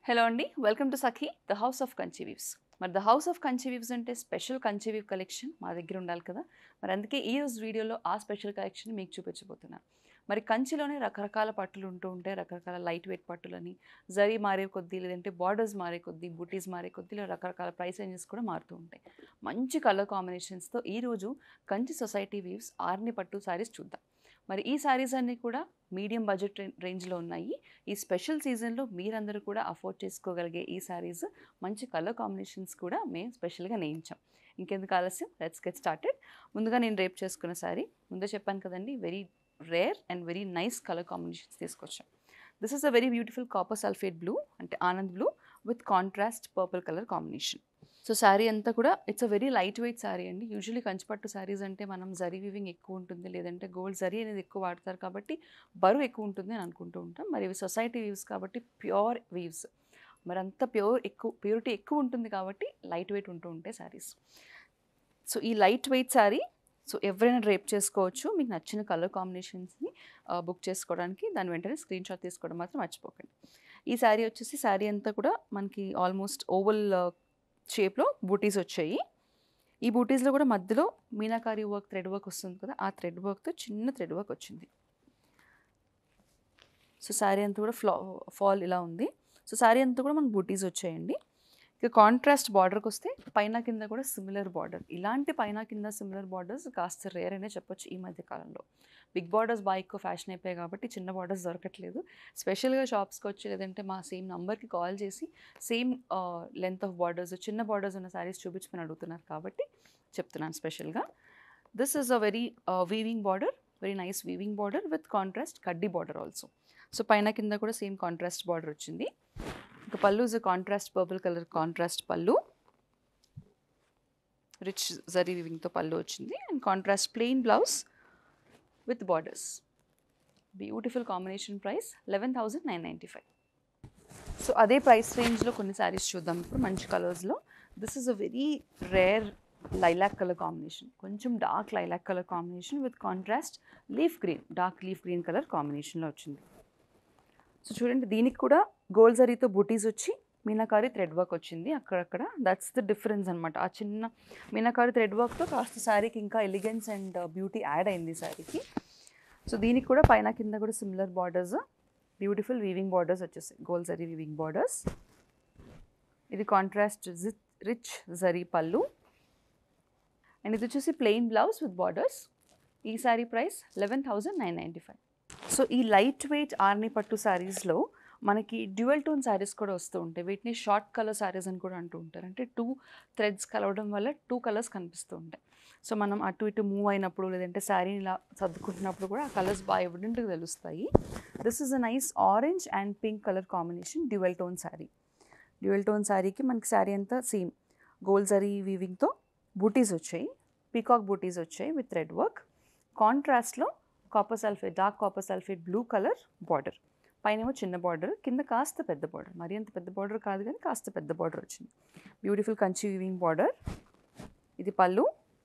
Hello అండి welcome to Sakhi the house of Kanchi weaves మరి the house of Kanchi weaves అంటే special Kanchi weave collection మా దగ్గర ఉండాలి కదా మరి అందుకే ఈ రోజు వీడియోలో ఆ స్పెషల్ కలెక్షన్ మీకు చూపించబోతున్నాను మరి కంచిలోనే రకరకాల పట్టులు ఉంటూ ఉంటాయి రకరకాల లైట్ వెయిట్ పట్టులని జరీ మారే కొద్దీ లేదంటే బార్డర్స్ మారే కొద్దీ బూటీస్ మారే కొద్దీ ఇలా రకరకాల ప్రైస్ రేంజెస్ కూడా మారుతూ ఉంటాయి మంచి కలర్ కాంబినేషన్స్తో ఈరోజు కంచి సొసైటీ వీవ్స్ ఆర్ని పట్టు శారీస్ చూద్దాం మరి ఈ శారీస్ అన్నీ కూడా మీడియం బడ్జెట్ రేంజ్లో ఉన్నాయి ఈ స్పెషల్ సీజన్లో మీరందరూ కూడా అఫోర్డ్ చేసుకోగలిగే ఈ శారీస్ మంచి కలర్ కాంబినేషన్స్ కూడా మేము స్పెషల్గా నేయించాం ఇంకెందుకు ఆలస్యం లెట్స్ గెట్ స్టార్టెడ్ ముందుగా నేను రేప్ చేసుకున్న శారీ ముందే చెప్పాను కదండి very rare and very nice colour combinations తీసుకొచ్చాం this is a very beautiful copper sulphate blue అంటే Anand blue with contrast purple colour combination so sari అంతా కూడా it's a very light weight sari అండి యూజువలీ కంచిపట్టు శారీస్ అంటే మనం జరీ వివింగ్ ఎక్కువ ఉంటుంది లేదంటే గోల్డ్ జరీ అనేది ఎక్కువ వాడతారు కాబట్టి బరువు ఎక్కువ ఉంటుంది అని అనుకుంటూ ఉంటాం మరి ఇవి సొసైటీ వీవ్స్ కాబట్టి ప్యూర్ వీవ్స్ మరి అంత ప్యూర్ ఎక్కువ ప్యూరిటీ ఎక్కువ ఉంటుంది కాబట్టి లైట్ వెయిట్ ఉంటూ ఉంటాయి శారీస్ సో ఈ లైట్ వెయిట్ శారీ సో ఎవరైనా డ్రేప్ చేసుకోవచ్చు మీకు నచ్చిన కలర్ కాంబినేషన్స్ని బుక్ చేసుకోవడానికి దాని వెంటనే స్క్రీన్ షాట్ తీసుకోవడం మాత్రం మర్చిపోకండి ఈ శారీ వచ్చేసి శారీ అంతా కూడా మనకి ఆల్మోస్ట్ ఓవల్ షేప్లో బూటీస్ వచ్చాయి ఈ బూటీస్లో కూడా మధ్యలో మీనాకారి వర్క్ థ్రెడ్ వర్క్ వస్తుంది కదా ఆ థ్రెడ్ వర్క్తో చిన్న థ్రెడ్ వర్క్ వచ్చింది సో శారీ అంతా కూడా ఫ్లా ఫాల్ ఇలా ఉంది సో శారీ అంతా కూడా మనకు బూటీస్ వచ్చాయండి ఇక కాంట్రాస్ట్ బార్డర్కి వస్తే పైన కింద కూడా సిమిలర్ బార్డర్ ఇలాంటి పైన కింద సిమిలర్ బార్డర్స్ కాస్త రేర్ అనే చెప్పొచ్చు ఈ మధ్య కాలంలో బిగ్ బార్డర్స్ బాగా ఎక్కువ ఫ్యాషన్ అయిపోయాయి కాబట్టి చిన్న బార్డర్స్ దొరకట్లేదు స్పెషల్గా షాప్స్కి వచ్చి లేదంటే మా సేమ్ నంబర్కి కాల్ చేసి సేమ్ లెంత్ ఆఫ్ బార్డర్స్ చిన్న బార్డర్స్ ఉన్న శారీస్ చూపించమని అడుగుతున్నారు కాబట్టి చెప్తున్నాను స్పెషల్గా this is a very weaving border very nice weaving border with contrast కడ్డీ బార్డర్ ఆల్సో సో పైన కింద కూడా సేమ్ కాంట్రాస్ట్ బార్డర్ వచ్చింది ఇంకా పళ్ళు is contrast purple colour contrast పళ్ళు రిచ్ జరీ వివింగ్తో పళ్ళు వచ్చింది and contrast plain blouse with borders beautiful combination price eleven thousand nine ninety five so అదే ప్రైస్ రేంజ్లో కొన్ని శారీస్ చూద్దాం ఇప్పుడు మంచి కలర్స్లో this is a very rare lilac colour combination కొంచెం dark lilac colour combination with contrast leaf green dark leaf green colour కాంబినేషన్లో వచ్చింది సో చూడండి దీనికి కూడా గోల్డ్ జరీతో బూటీస్ వచ్చి మీనాకారి థ్రెడ్ వర్క్ వచ్చింది అక్కడక్కడ దట్స్ ద డిఫరెన్స్ అనమాట ఆ చిన్న మీనాకారి థ్రెడ్ వర్క్తో కాస్త శారీకి ఇంకా ఎలిగెన్స్ అండ్ బ్యూటీ యాడ్ అయింది శారీకి సో దీనికి కూడా పైన కింద కూడా similar borders beautiful weaving borders వచ్చేసాయి గోల్డ్ జరీ వీవింగ్ బార్డర్స్ ఇది కాంట్రాస్ట్ రిచ్ జరీ పళ్ళు అండ్ ఇది వచ్చేసి ప్లెయిన్ బ్లౌజ్ విత్ బార్డర్స్ ఈ sari price eleven thousand nine ninety five so ఈ లైట్ వెయిట్ ఆర్ని పట్టు శారీస్లో మనకి డ్యూయల్ టోన్ శారీస్ కూడా వస్తూ ఉంటాయి వీటిని షార్ట్ కలర్ శారీస్ అని కూడా అంటూ ఉంటారు అంటే టూ థ్రెడ్స్ కలవడం వల్ల టూ కలర్స్ కనిపిస్తూ ఉంటాయి సో మనం అటు ఇటు మూవ్ అయినప్పుడు లేదంటే శారీని ఇలా సర్దుకుంటున్నప్పుడు కూడా ఆ కలర్స్ బాగా ఎవిడెంట్గా తెలుస్తాయి this is a nice orange and pink colour combination dual tone sari dual tone శారీకి మనకి శారీ అంతా సేమ్ గోల్డ్ జరీ వీవింగ్తో బూటీస్ వచ్చాయి పీకాక్ బూటీస్ వచ్చాయి విత్ రెడ్ వర్క్ కాంట్రాస్ట్లో copper sulphate dark copper sulphate blue colour border పైనేమో చిన్న బార్డర్ కింద కాస్త పెద్ద బార్డర్ మరి అంత పెద్ద బార్డర్ కాదు కానీ కాస్త పెద్ద బార్డర్ వచ్చింది బ్యూటిఫుల్ కంచి వీవింగ్ బార్డర్ ఇది పళ్ళు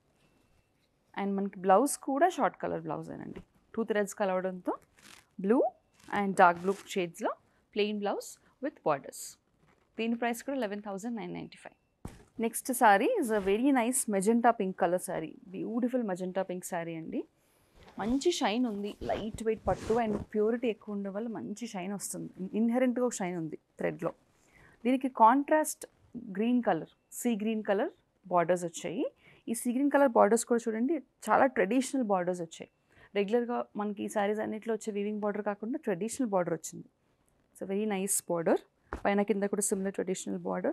అండ్ మనకి బ్లౌజ్ కూడా షార్ట్ కలర్ బ్లౌజ్ అండి టూ థ్రెడ్స్ కలవడంతో బ్లూ అండ్ డార్క్ బ్లూ షేడ్స్లో ప్లెయిన్ బ్లౌజ్ విత్ బార్డర్స్ దీని ప్రైస్ కూడా eleven thousand nine ninety five next sari is a very nice magenta pink colour sari beautiful magenta pink sari అండి మంచి shine ఉంది light weight పట్టు and purity ఎక్కువ ఉండడం వల్ల మంచి షైన్ వస్తుంది ఇన్హెరెంట్గా ఒక షైన్ ఉంది థ్రెడ్లో దీనికి contrast green colour sea green colour borders వచ్చాయి ఈ సీ గ్రీన్ కలర్ బార్డర్స్ కూడా చూడండి చాలా ట్రెడిషనల్ బార్డర్స్ వచ్చాయి రెగ్యులర్గా మనకి ఈ శారీస్ అన్నింటిలో వచ్చే వీవింగ్ బార్డర్ కాకుండా ట్రెడిషనల్ బార్డర్ వచ్చింది ఇట్స్ వెరీ నైస్ బార్డర్ పైన కింద కూడా similar traditional border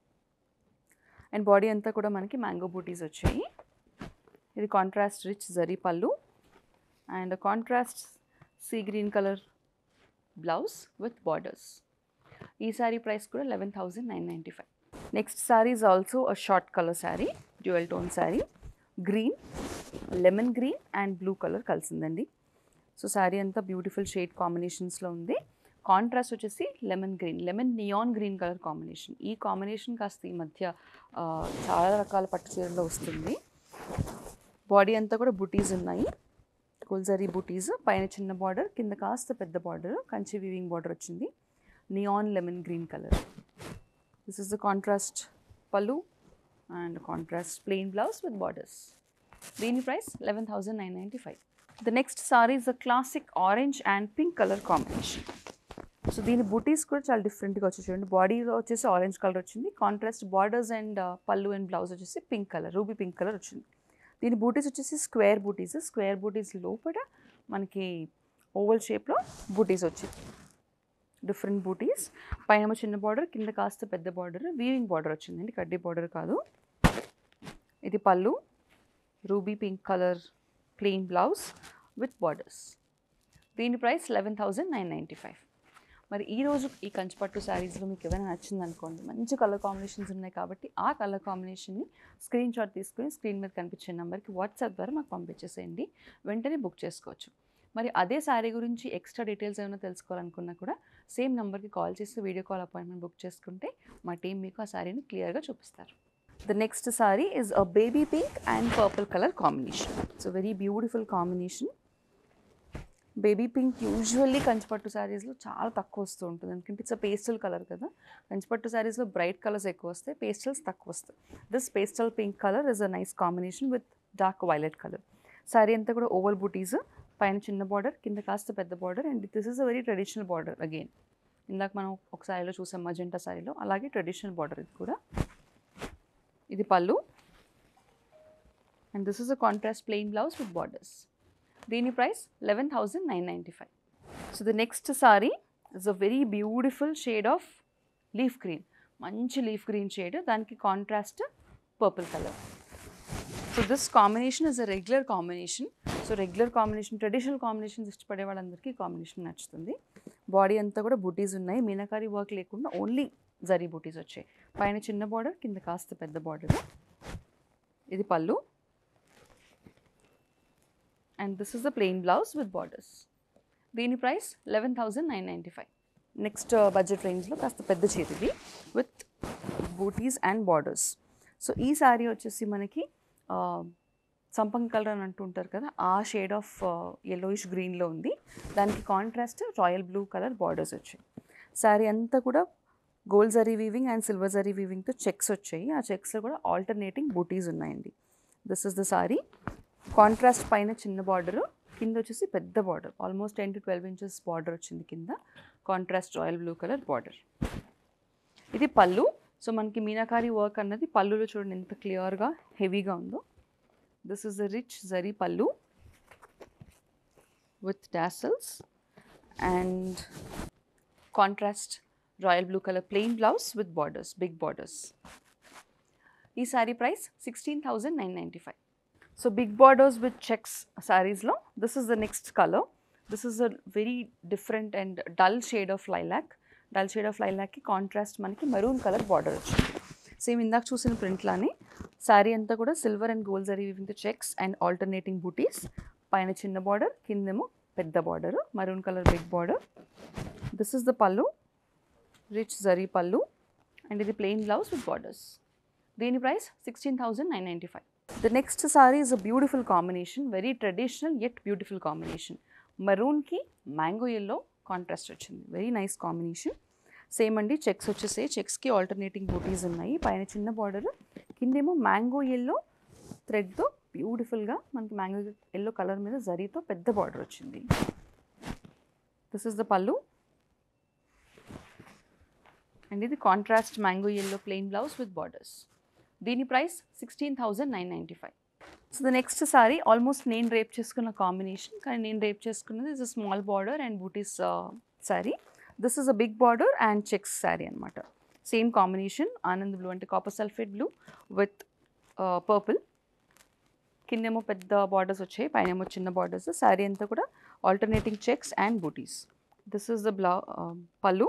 and body అంతా కూడా మనకి మ్యాంగో బూటీస్ వచ్చాయి ఇది కాంట్రాస్ట్ రిచ్ జరీ పళ్ళు and contrast sea green colour blouse with borders ఈ శారీ ప్రైస్ కూడా eleven thousand nine ninety five next sari is also a short colour sari dual tone sari green lemon green and blue colour కలిసిందండి so sari అంతా beautiful shade కాంబినేషన్స్లో ఉంది contrast వచ్చేసి lemon green lemon neon green colour combination ఈ combination కాస్త ఈ మధ్య ఆ, చాలా రకాల పట్టు చీరలో వస్తుంది బాడీ అంతా కూడా బుటీస్ ఉన్నాయి గుల్జరీ బూటీస్ పైన చిన్న బార్డర్ కింద కాస్త పెద్ద బార్డర్ కంచి వీవింగ్ బార్డర్ వచ్చింది neon lemon green color. This is the contrast pallu and contrast plain blouse with borders. దీని price eleven thousand nine ninety five the next sorry is the classic orange and pink colour combination so దీని బూటీస్ కూడా చాలా డిఫరెంట్గా వచ్చి చూడండి బాడీలో వచ్చేసి orange colour వచ్చింది కాంట్రాస్ట్ బార్డర్స్ అండ్ పళ్ళు అండ్ బ్లౌజ్ వచ్చేసి pink colour ruby pink colour వచ్చింది దీని బూటీస్ వచ్చేసి స్క్వేర్ బూటీస్ స్క్వేర్ బూటీస్ లోపల మనకి ఓవల్ షేప్లో బూటీస్ వచ్చింది డిఫరెంట్ బూటీస్ పైన చిన్న బార్డర్ కింద కాస్త పెద్ద బార్డర్ వీవింగ్ బార్డర్ వచ్చిందండి కడ్డీ బార్డర్ కాదు ఇది పళ్ళు ruby pink colour plain blouse with borders దీని price eleven thousand nine ninety five మరి ఈ రోజు ఈ కంచిపట్టు శారీస్లో మీకు ఏమైనా నచ్చింది అనుకోండి మంచి కలర్ కాంబినేషన్స్ ఉన్నాయి కాబట్టి ఆ కలర్ కాంబినేషన్ని స్క్రీన్ షాట్ తీసుకుని స్క్రీన్ మీద కనిపించే నెంబర్కి వాట్సాప్ ద్వారా మాకు పంపించేసేయండి వెంటనే బుక్ చేసుకోవచ్చు మరి అదే శారీ గురించి ఎక్స్ట్రా డీటెయిల్స్ ఏమైనా తెలుసుకోవాలనుకున్నా కూడా సేమ్ నెంబర్కి కాల్ చేసి వీడియో కాల్ అపాయింట్మెంట్ బుక్ చేసుకుంటే మా టీం మీకు ఆ శారీని క్లియర్గా చూపిస్తారు the next sorry is a baby pink and purple colour combination it's very beautiful combination baby pink usually Kanchipattu శారీస్లో చాలా తక్కువ వస్తూ ఉంటుంది ఎందుకంటే ఇట్స్ పేస్టల్ కలర్ కదా కంచిపట్టు శారీస్లో బ్రైట్ కలర్స్ ఎక్కువ వస్తాయి పేస్టల్స్ తక్కువ వస్తాయి this pastel pink colour is a nice combination with dark violet colour sari అంతా కూడా ఓవల్ బూటీస్ పైన చిన్న బార్డర్ కింద కాస్త పెద్ద border and this is a very traditional border again ఇందాక మనం ఒక శారీలో చూసాం మజెంటా శారీలో అలాగే ట్రెడిషనల్ బార్డర్ ఇది కూడా ఇది పళ్ళు and this is a contrast plain blouse with borders దీని price eleven thousand nine ninety five so the next sorry is a very beautiful shade of leaf green మంచి లీఫ్ గ్రీన్ షేడ్ దానికి contrast purple colour so this combination is a regular combination so regular combination traditional combinations ఇష్టపడే వాళ్ళందరికీ combination నచ్చుతుంది body అంతా కూడా బూటీస్ ఉన్నాయి meenakari work లేకుండా only zari buttis వచ్చాయి పైన చిన్న బార్డర్ కింద కాస్త పెద్ద బార్డర్ ఇది పళ్ళు and this is the plain blouse with borders దీని price eleven thousand nine ninety five next budget రేంజ్లో కాస్త పెద్ద చేతిది with buttis and borders so ఈ శారీ వచ్చేసి మనకి సంపంగి కలర్ అని అంటుంటారు కదా ఆ షేడ్ ఆఫ్ ఎల్లోయిష్ గ్రీన్లో ఉంది దానికి contrast royal blue colour borders వచ్చాయి శారీ అంతా కూడా gold zari weaving and silver zari వీవింగ్తో చెక్స్ వచ్చాయి ఆ చెక్స్లో కూడా ఆల్టర్నేటింగ్ బూటీస్ ఉన్నాయండి this is the sari contrast పైన చిన్న బార్డర్ కింద వచ్చేసి పెద్ద border almost ten to twelve inches border వచ్చింది కింద contrast royal blue colour border ఇది పళ్ళు సో మనకి మీనాకారి వర్క్ అన్నది పళ్ళులో చూడండి ఎంత క్లియర్గా హెవీగా ఉందో this is a rich zari పళ్ళు with tassels and contrast royal blue colour plain blouse with borders big borders ఈ sari price sixteen thousand nine ninety five so big borders with checks శారీస్లో this is the next colour this is a very different and dull shade of lilac dull shade of లైలాక్కి contrast మనకి maroon colour border వచ్చింది same ఇందాక చూసిన ప్రింట్లానే శారీ అంతా కూడా silver and gold zari with checks and alternating buttis పైన చిన్న బార్డర్ కిందేమో పెద్ద border maroon colour big border this is the పళ్ళు రిచ్ జరీ పళ్ళు అండ్ ఇది ప్లెయిన్ బ్లౌజ్ విత్ బార్డర్స్ దీని price sixteen thousand nine ninety five the next sorry is a beautiful combination very traditional yet beautiful combination మరూన్కి mango yellow contrast వచ్చింది very nice combination same అండి checks వచ్చేసాయి చెక్స్కి alternating booties ఉన్నాయి పైన చిన్న border కిందేమో mango yellow థ్రెడ్తో బ్యూటిఫుల్గా మనకి మ్యాంగో ఎల్లో కలర్ మీద జరీతో పెద్ద బార్డర్ వచ్చింది దిస్ ఇస్ ద పళ్ళు అండ్ ఇది contrast mango yellow plain blouse with borders దీని price sixteen thousand nine ninety five so the next sari almost నేను రేప్ చేసుకున్న కాంబినేషన్ కానీ నేను రేప్ చేసుకున్నది is a small border and buttis sari this is a big border and checks sari అనమాట same combination Anand blue అంటే copper sulphate blue with purple కిందేమో పెద్ద borders వచ్చాయి పైనేమో చిన్న బార్డర్స్ శారీ అంతా కూడా alternating checks and booties this is the బ్లౌ పళ్ళు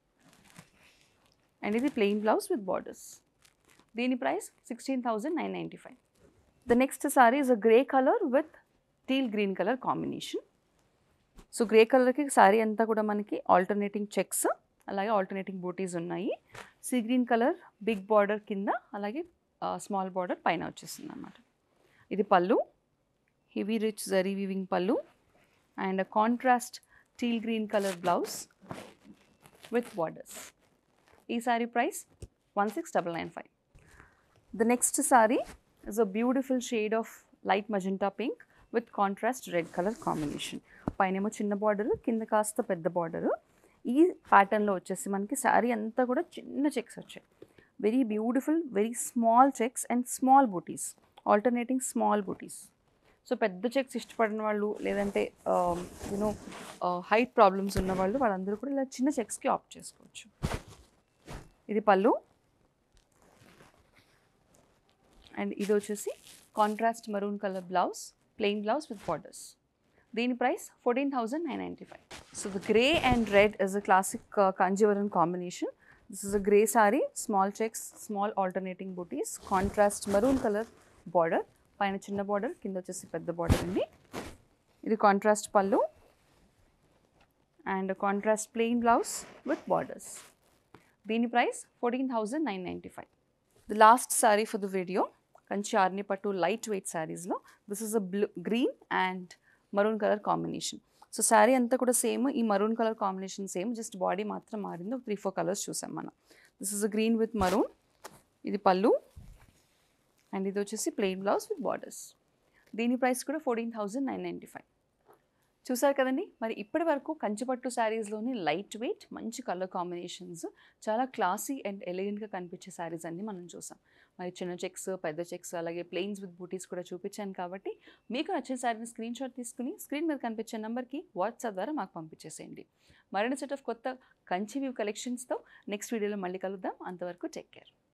అండ్ ఇది ప్లెయిన్ బ్లౌజ్ విత్ బార్డర్స్ దీని price sixteen thousand nine ninety five the next sorry is a grey colour with teal green colour combination so grey కలర్కి సారీ అంతా కూడా మనకి alternating checks అలాగే alternating booties ఉన్నాయి sea green colour big border కింద అలాగే small border పైన వచ్చేస్తుంది అన్నమాట ఇది pallu heavy rich zari weaving pallu and contrast teal green colour blouse with borders ఈ sari price one six double nine five the next sorry is a beautiful shade of light magenta pink with contrast red colour combination పైనేమో చిన్న border కింద కాస్త పెద్ద border ఈ ప్యాటర్న్లో వచ్చేసి మనకి శారీ అంతా కూడా చిన్న చెక్స్ వచ్చాయి very beautiful very small checks and small booties alternating small booties so పెద్ద చెక్స్ ఇష్టపడిన వాళ్ళు లేదంటే యూనో హైట్ ప్రాబ్లమ్స్ ఉన్న వాళ్ళు వాళ్ళందరూ కూడా ఇలా చిన్న చెక్స్కి ఆప్ట్ చేసుకోవచ్చు ఇది పళ్ళు అండ్ ఇది వచ్చేసి contrast maroon colour blouse plain blouse with borders దీని price fourteen thousand nine ninety five so the grey and red is a classic Kanjeevaram combination this is a grey sari small checks small alternating booties contrast maroon colour border పైన చిన్న border కింద వచ్చేసి పెద్ద border అండి ఇది contrast pallu and contrast plain blouse with borders దీని price fourteen thousand nine ninety five the last sari for the video Kanchi Arni pattu light weight శారీస్లో this is a blue green and maroon colour combination so sari అంతా కూడా same ఈ maroon colour combination same just body మాత్రం మారింది ఒక three four colours చూసాం మనం this is a green with maroon ఇది పళ్ళు అండ్ ఇది వచ్చేసి ప్లెయిన్ బ్లౌజ్ విత్ బార్డర్స్ దీని ప్రైస్ కూడా fourteen thousand nine ninety five చూసారు కదండి మరి ఇప్పటి వరకు కంచిపట్టు శారీస్లోని లైట్ వెయిట్ మంచి కలర్ కాంబినేషన్స్ చాలా క్లాసీ అండ్ ఎలిగెంట్గా కనిపించే శారీస్ అన్ని మనం చూసాం మరి చిన్న చెక్స్ పెద్ద చెక్స్ అలాగే ప్లెయిన్స్ విత్ బూటీస్ కూడా చూపించాను కాబట్టి మీకు నచ్చిన శారీని స్క్రీన్ షాట్ తీసుకుని స్క్రీన్ మీద కనిపించే నెంబర్కి వాట్సాప్ ద్వారా మాకు పంపించేసేయండి మరిన్ని సెట్ ఆఫ్ కొత్త కంచి వ్యూ కలెక్షన్స్తో నెక్స్ట్ వీడియోలో మళ్ళీ కలుద్దాం అంతవరకు టేక్ కేర్